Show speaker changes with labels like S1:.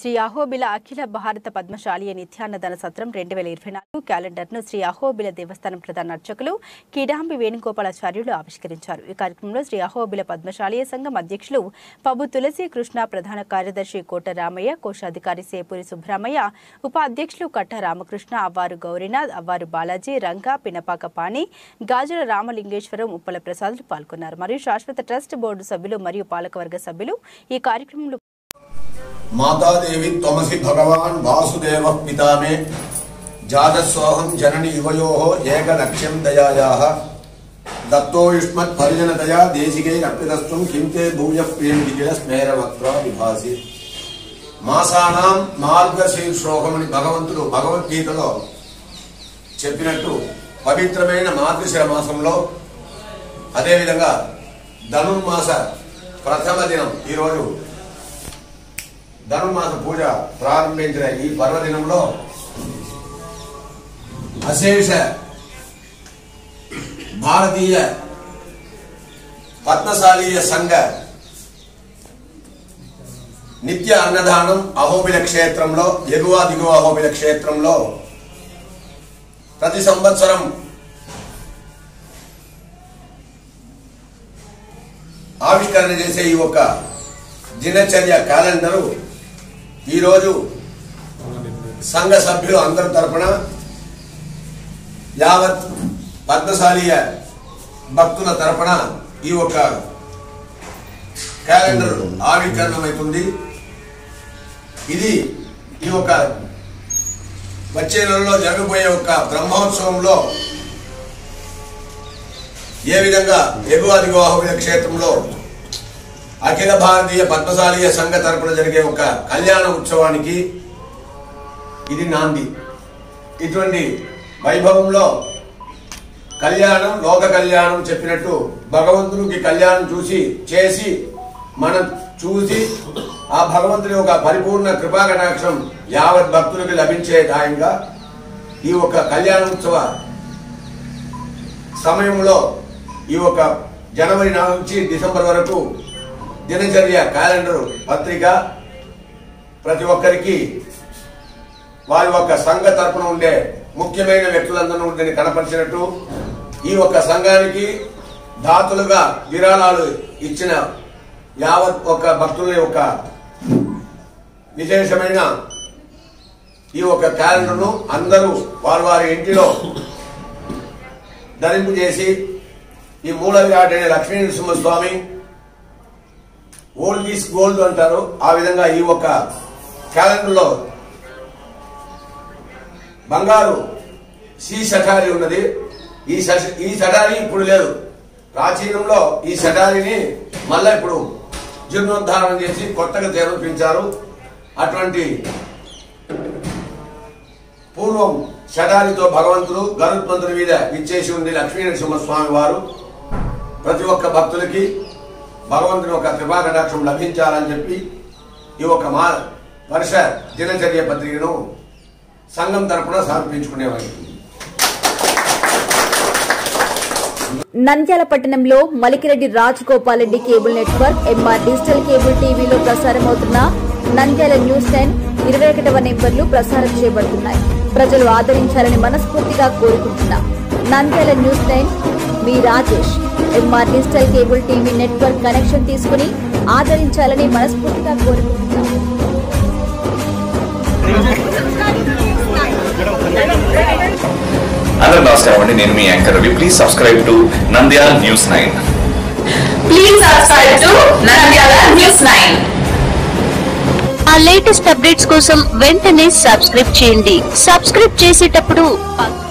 S1: శ్రీ అహోబిల అఖిల భారత పద్మశాలీయ నిత్యాన్నదాన సత్రం రెండు వేల ఇరవై నాలుగు క్యాలెండర్ను శ్రీ అహోబిల దేవస్థానం ప్రధాన అర్చకులు కిడాంబి వేణుగోపాలాచార్యులు ఆవిష్కరించారు ఈ కార్యక్రమంలో శ్రీ అహోబిల పద్మశాలీయ సంఘం అధ్యక్షులు పబు తులసి కృష్ణ ప్రధాన కార్యదర్శి కోట రామయ్య కోశాధికారి సేపూరి సుబ్రహ్మయ్య ఉపాధ్యక్షులు కట్ట రామకృష్ణ అవ్వారు గౌరీనాథ్ అవ్వారు బాలాజీ రంగా పినపాక పాణి గాజుల రామలింగేశ్వరం ఉప్పల ప్రసాదులు పాల్గొన్నారు మరియు శాశ్వత ట్రస్ట్ బోర్డు సభ్యులు మరియు పాలకవర్గ సభ్యులు ఈ కార్యక్రమంలో
S2: మాతాదేవి త్వమసి భగవాన్ వాసుదేవ పితా మే జాతస్సోహం జనని యువయో ఏకలక్ష్యం దయాయాః దత్తోయుష్మత్ పరిజనతయా దేశికై అర్పితస్వం కింతే భూయ ప్రియం విజయ స్మేరవక్త్ర విభాసి మాసానాం మార్గశీర్షోహం అని భగవంతుడు భగవద్గీతలో చెప్పినట్టు పవిత్రమైన మార్గశిర మాసంలో అదేవిధంగా ధనుర్మాస ప్రథమ దినం ఈరోజు ధనుర్మాస పూజ ప్రారంభించిన ఈ పర్వదినంలో అశేష భారతీయ పద్మశాలీయ సంఘ నిత్య అన్నదానం అహోబిల క్షేత్రంలో ఎగువ దిగువ అహోబిల క్షేత్రంలో ప్రతి సంవత్సరం ఆవిష్కరణ చేసే ఈ ఒక దినచర్య క్యాలెండరు ఈరోజు సంఘ సభ్యులు అందరి తరపున యావత్ పద్మశాలీయ భక్తుల తరపున ఈ ఒక క్యాలెండర్ ఆవిష్కరణమవుతుంది ఇది ఈ ఒక వచ్చే నెలలో జరగబోయే ఒక బ్రహ్మోత్సవంలో ఏ విధంగా ఎగువ దిగువ అహోబిల క్షేత్రంలో అఖిల భారతీయ పద్మశాలీయ సంఘ తరపున జరిగే ఒక కళ్యాణ ఉత్సవానికి ఇది నాంది ఇటువంటి వైభవంలో కళ్యాణం లోక కళ్యాణం చెప్పినట్టు భగవంతునికి కళ్యాణం చూసి చేసి మనం చూసి ఆ భగవంతుని ఒక పరిపూర్ణ కృపా కటాక్షం యావత్ భక్తులకు లభించే దాయంగా ఈ ఒక కళ్యాణోత్సవ సమయంలో ఈ ఒక జనవరి నుంచి డిసెంబర్ వరకు దినచర్య క్యాలెండర్ పత్రిక ప్రతి ఒక్కరికి వారి యొక్క సంఘ తరపున ఉండే ముఖ్యమైన వ్యక్తులందరూ దీన్ని కనపరిచినట్టు ఈ ఒక్క సంఘానికి దాతలుగా విరాళాలు ఇచ్చిన యావత్ ఒక భక్తుల యొక్క విశేషమైన ఈ ఒక క్యాలెండర్ను అందరూ వారి వారి ఇంటిలో ధరింపు చేసి ఈ మూల విరాట్ అనే Lakshmi Narasimhaswamy old is gold అంటారు ఆ విధంగా ఈ ఒక క్యాలెండర్ లో బంగారు సి షఠారి ఉన్నది ఈ శ- ఈ షఠారి ఇప్పుడు లేదు ప్రాచీనంలో ఈ షఠారిని మళ్ళా ఇప్పుడు జీర్ణోద్ధారణ చేసి కొత్తగా చేర్పించారు అటువంటి పూర్వం షఠారితో భగవంతుడు గరుత్మంతుడి మీద విచ్చేసి ఉంది లక్ష్మీ నరసింహస్వామి వారు ప్రతి ఒక్క భక్తులకి భగవంతుని ఒక కృపా కటాక్షం లభించాలని చెప్పి ఈ ఒక మా వర్ష దినచర్య పత్రికను సంఘం తరపున సమర్పించుకునేవారు
S3: నంద్యాల పట్టణంలో Malikireddy Rajagopal Reddy cable network MR digital cable టీవీలో ప్రసారమవుతున్న నంద్యాల న్యూస్ టెన్ ఇరవై ఒకటవ నెంబర్లు ప్రసారం చేయబడుతున్నాయి ప్రజలు ఆదరించాలని మనస్ఫూర్తిగా కోరుకుంటున్నాం నంద్యాల న్యూస్ టెన్ మీ Rajesh MR digital cable TV network connection తీసుకుని ఆదరించాలని మనస్ఫూర్తిగా కోరుకుంటున్నాం
S4: అందరూ నమస్కారం అండి నేను మీ anchor Ravi please subscribe to Nandyal news nine
S5: Please subscribe to Nandyala News 9.
S6: ఆ లేటెస్ట్ అప్డేట్స్ కోసం వెంటనే సబ్స్క్రైబ్ చేయండి సబ్స్క్రైబ్ చేసేటప్పుడు పక్కన